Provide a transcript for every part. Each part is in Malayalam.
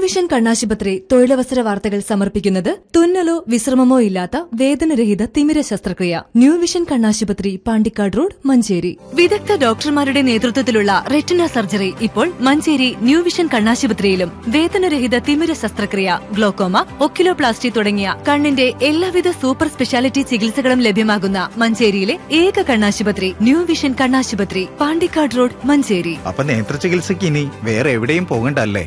വിഷൻ കണ്ണാശുപത്രി തൊഴിലവസര വാർത്തകൾ സമർപ്പിക്കുന്നത് തുന്നലോ വിശ്രമമോ ഇല്ലാത്ത വേദനരഹിത തിമിര ശസ്ത്രക്രിയ ന്യൂ വിഷൻ കണ്ണാശുപത്രി പാണ്ടിക്കാട് റോഡ് മഞ്ചേരി വിദഗ്ധ ഡോക്ടർമാരുടെ നേതൃത്വത്തിലുള്ള റെറ്റിന സർജറി ഇപ്പോൾ മഞ്ചേരി ന്യൂ വിഷൻ കണ്ണാശുപത്രിയിലും വേദനരഹിത തിമിര ശസ്ത്രക്രിയ ഗ്ലോക്കോമ ഒക്കിലോപ്ലാസ്റ്റി തുടങ്ങിയ കണ്ണിന്റെ എല്ലാവിധ സൂപ്പർ സ്പെഷ്യാലിറ്റി ചികിത്സകളും ലഭ്യമാകുന്ന മഞ്ചേരിയിലെ ഏക കണ്ണാശുപത്രി ന്യൂ വിഷൻ കണ്ണാശുപത്രി പാണ്ടിക്കാട് റോഡ് മഞ്ചേരി അപ്പൊ നേത്ര ചികിത്സയ്ക്ക് ഇനി വേറെ എവിടെയും പോകണ്ടല്ലേ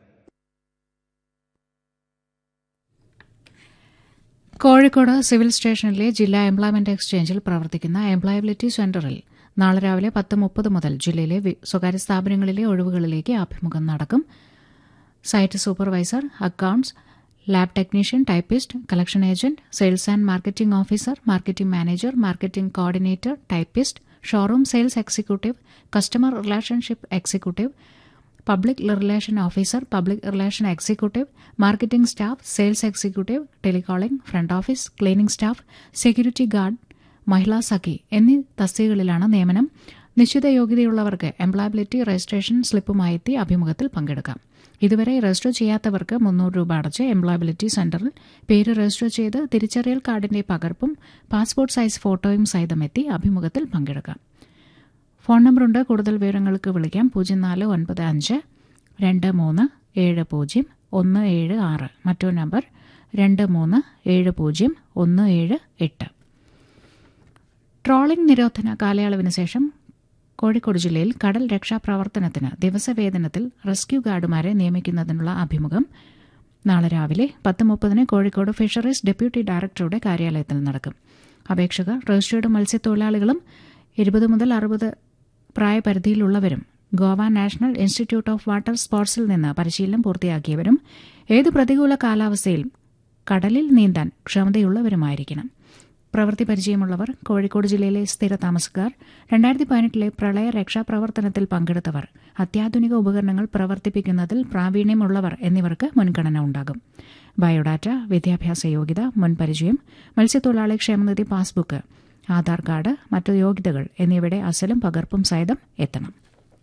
കോഴിക്കോട് സിവിൽ സ്റ്റേഷനിലെ ജില്ലാ എംപ്ലോയ്മെന്റ് എക്സ്ചേഞ്ചിൽ പ്രവർത്തിക്കുന്ന എംപ്ലോയബിലിറ്റി സെന്ററിൽ നാളെ രാവിലെ പത്ത് മുപ്പത് മുതൽ ജില്ലയിലെ വി- സ്വകാര്യ സ്ഥാപനങ്ങളിലെ ഒഴിവുകളിലേക്ക് അഭിമുഖം നടക്കും site supervisor accounts lab technician typist collection agent sales and marketing officer marketing manager marketing coordinator typist showroom sales executive customer relationship executive public relation officer public relation executive marketing staff sales executive telecalling front office cleaning staff security guard മഹിളാ സഖി എന്നീ തസ്തികകളിലാണ് നിയമനം നിശ്ചിത യോഗ്യതയുള്ളവർക്ക് എംപ്ലോയബിലിറ്റി രജിസ്ട്രേഷൻ സ്ലിപ്പുമായി എത്തി അഭിമുഖത്തിൽ പങ്കെടുക്കാം ഇതുവരെ രജിസ്റ്റർ ചെയ്യാത്തവർക്ക് മുന്നൂറ് രൂപ അടച്ച് എംപ്ലോയബിലിറ്റി സെന്ററിൽ പേര് രജിസ്റ്റർ ചെയ്ത് തിരിച്ചറിയൽ കാർഡിന്റെ പകർപ്പും പാസ്പോർട്ട് സൈസ് ഫോട്ടോയും സഹിതമെത്തി അഭിമുഖത്തിൽ പങ്കെടുക്കാം ഫോൺ നമ്പറുണ്ട് കൂടുതൽ വിവരങ്ങൾക്ക് വിളിക്കാം പൂജ്യം നാല് ഒൻപത് അഞ്ച് രണ്ട് മൂന്ന് ഏഴ് പൂജ്യം ഒന്ന് ഏഴ് ആറ് മറ്റൊരു നമ്പർ രണ്ട് മൂന്ന് ഏഴ് പൂജ്യം ഒന്ന് ഏഴ് എട്ട് ട്രോളിംഗ് നിരോധന കാലയളവിന് ശേഷം കോഴിക്കോട് ജില്ലയിൽ കടൽ രക്ഷാപ്രവർത്തനത്തിന് ദിവസവേതനത്തിൽ റെസ്ക്യൂ ഗാർഡുമാരെ നിയമിക്കുന്നതിനുള്ള അഭിമുഖം നാളെ രാവിലെ പത്ത് മുപ്പതിന് കോഴിക്കോട് ഫിഷറീസ് ഡെപ്യൂട്ടി ഡയറക്ടറുടെ കാര്യാലയത്തിൽ നടക്കും അപേക്ഷകർ രജിസ്റ്റേർഡ് മത്സ്യത്തൊഴിലാളികളും ഇരുപത് മുതൽ അറുപത് പ്രായപരിധിയിലുള്ളവരും Goa national institute of water സ്പോർട്സിൽ നിന്ന് പരിശീലനം പൂർത്തിയാക്കിയവരും ഏത് പ്രതികൂല കാലാവസ്ഥയിലും കടലിൽ നീന്താൻ ക്ഷമതയുള്ളവരുമായിരിക്കണം പ്രവൃത്തി പരിചയമുള്ളവർ കോഴിക്കോട് ജില്ലയിലെ സ്ഥിര താമസക്കാർ രണ്ടായിരത്തി പതിനെട്ടിലെ പ്രളയ രക്ഷാപ്രവർത്തനത്തിൽ പങ്കെടുത്തവർ അത്യാധുനിക ഉപകരണങ്ങൾ പ്രവർത്തിപ്പിക്കുന്നതിൽ പ്രാവീണ്യമുള്ളവർ എന്നിവർക്ക് മുൻഗണന ഉണ്ടാകും ബയോഡാറ്റ വിദ്യാഭ്യാസ യോഗ്യത മുൻപരിചയം മത്സ്യത്തൊഴിലാളി ക്ഷേമനിധി പാസ്ബുക്ക് ആധാർ കാർഡ് മറ്റു യോഗ്യതകൾ എന്നിവയുടെ അസലും പകർപ്പും സഹിതം എത്തണം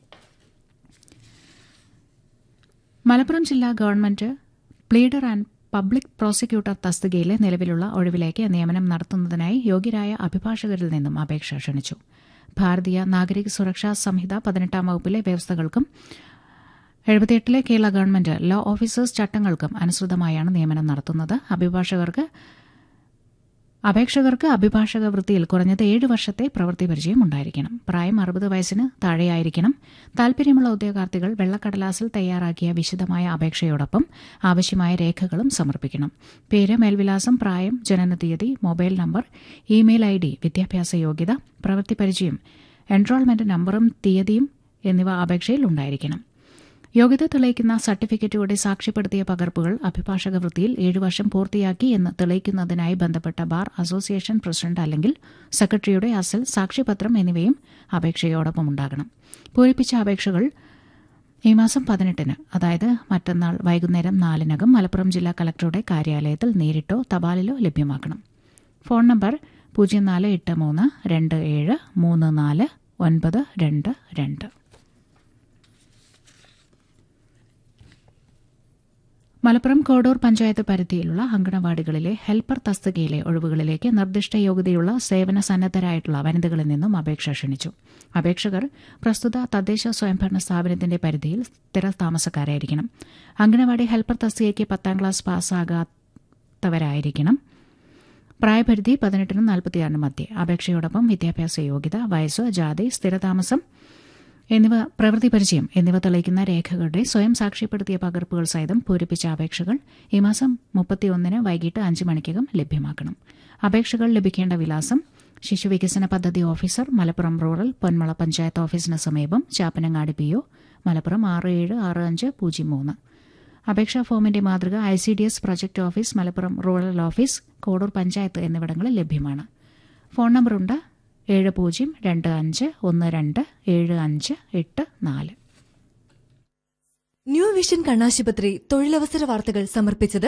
മലപ്പുറം ജില്ലാ government pleader and public prosecutor തസ്തികയിലെ നിലവിലുള്ള ഒഴിവിലേക്ക് നിയമനം നടത്തുന്നതിനായി യോഗ്യരായ അഭിഭാഷകരിൽ നിന്നും അപേക്ഷ ക്ഷണിച്ചു ഭാരതീയ നാഗരിക സുരക്ഷാ സംഹിത പതിനെട്ടാം വകുപ്പിലെ വ്യവസ്ഥകൾക്കും എഴുപത്തിയെട്ടിലെ കേരള ഗവൺമെന്റ് ലോ ഓഫീസേഴ്സ് ചട്ടങ്ങൾക്കും അനുസൃതമായാണ് നിയമനം നടത്തുന്നത് അഭിഭാഷകർക്ക് അപേക്ഷകർക്ക് അഭിഭാഷക വൃത്തിയിൽ കുറഞ്ഞത് ഏഴ് വർഷത്തെ പ്രവൃത്തി പരിചയം ഉണ്ടായിരിക്കണം പ്രായം അറുപത് വയസ്സിന് താഴെയായിരിക്കണം താൽപര്യമുള്ള ഉദ്യോഗാർത്ഥികൾ വെള്ളക്കടലാസിൽ തയ്യാറാക്കിയ വിശദമായ അപേക്ഷയോടൊപ്പം ആവശ്യമായ രേഖകളും സമർപ്പിക്കണം പേര് മേൽവിലാസം പ്രായം ജനനതീയതി mobile number email I D വിദ്യാഭ്യാസ യോഗ്യത പ്രവൃത്തി പരിചയം എൻറോൾമെന്റ് നമ്പറും തീയതിയും എന്നിവ അപേക്ഷയിൽ ഉണ്ടായിരിക്കണം യോഗ്യത തെളിയിക്കുന്ന സർട്ടിഫിക്കറ്റുകളുടെ സാക്ഷ്യപ്പെടുത്തിയ പകർപ്പുകൾ അഭിഭാഷക വൃത്തിയിൽ ഏഴു വർഷം പൂർത്തിയാക്കി എന്ന് തെളിയിക്കുന്നതിനായി ബന്ധപ്പെട്ട ബാർ അസോസിയേഷൻ പ്രസിഡന്റ് അല്ലെങ്കിൽ സെക്രട്ടറിയുടെ അസൽ സാക്ഷ്യപത്രം എന്നിവയും അപേക്ഷയോടൊപ്പം ഉണ്ടാകണം പൂരിപ്പിച്ച അപേക്ഷകൾ ഈ മാസം പതിനെട്ടിന് അതായത് മറ്റന്നാൾ വൈകുന്നേരം നാലിനകം മലപ്പുറം ജില്ലാ കളക്ടറുടെ കാര്യാലയത്തിൽ നേരിട്ടോ തപാലിലോ ലഭ്യമാക്കണം ഫോൺ നമ്പർ പൂജ്യം നാല് എട്ട് മൂന്ന് രണ്ട് ഏഴ് മൂന്ന് നാല് ഒൻപത് രണ്ട് രണ്ട് മലപ്പുറം കോഡൂർ പഞ്ചായത്ത് പരിധിയിലുള്ള അങ്കണവാടികളിലെ ഹെൽപ്പർ തസ്തികയിലെ ഒഴിവുകളിലേക്ക് നിർദ്ദിഷ്ട യോഗ്യതയുള്ള സേവന സന്നദ്ധരായിട്ടുള്ള വനിതകളിൽ നിന്നും അപേക്ഷ ക്ഷണിച്ചു അപേക്ഷകർ പ്രസ്തുത തദ്ദേശ സ്വയംഭരണ സ്ഥാപനത്തിന്റെ പരിധിയിൽ സ്ഥിര താമസക്കാരായിരിക്കണം അങ്കണവാടി ഹെൽപ്പർ തസ്തികയ്ക്ക് പത്താം ക്ലാസ് പാസ്സാകാത്തവരായിരിക്കണം പ്രായപരിധി പതിനെട്ടിനും നാൽപ്പത്തിയാറിനും മധ്യേ അപേക്ഷയോടൊപ്പം വിദ്യാഭ്യാസ യോഗ്യത വയസ്സ് ജാതി സ്ഥിരതാമസം എന്നിവ പ്രവൃത്തി പരിചയം എന്നിവ തെളിയിക്കുന്ന രേഖകളുടെ സ്വയം സാക്ഷ്യപ്പെടുത്തിയ പകർപ്പുകൾ സഹിതം പൂരിപ്പിച്ച അപേക്ഷകൾ ഈ മാസം മുപ്പത്തിയൊന്നിന് വൈകിട്ട് അഞ്ച് മണിക്കകം ലഭ്യമാക്കണം അപേക്ഷകൾ ലഭിക്കേണ്ട വിലാസം ശിശുവികസന പദ്ധതി ഓഫീസർ മലപ്പുറം റൂറൽ പൊന്മള പഞ്ചായത്ത് ഓഫീസിന് സമീപം ചാപ്പനങ്ങാടി പി ഒ മലപ്പുറം ആറ് ഏഴ് ആറ് അഞ്ച് പൂജ്യം മൂന്ന് അപേക്ഷാ ഫോമിന്റെ മാതൃക I C D S project office Malappuram rural office Kodur panchayat എന്നിവിടങ്ങളിൽ ലഭ്യമാണ് ഫോൺ നമ്പറുണ്ട് ഏഴ് പൂജ്യം രണ്ട് അഞ്ച് ഒന്ന് രണ്ട് ഏഴ് അഞ്ച് എട്ട് നാല് ന്യൂ വിഷൻ കണ്ണാശുപത്രി തൊഴിലവസര വാർത്തകൾ സമർപ്പിച്ചത്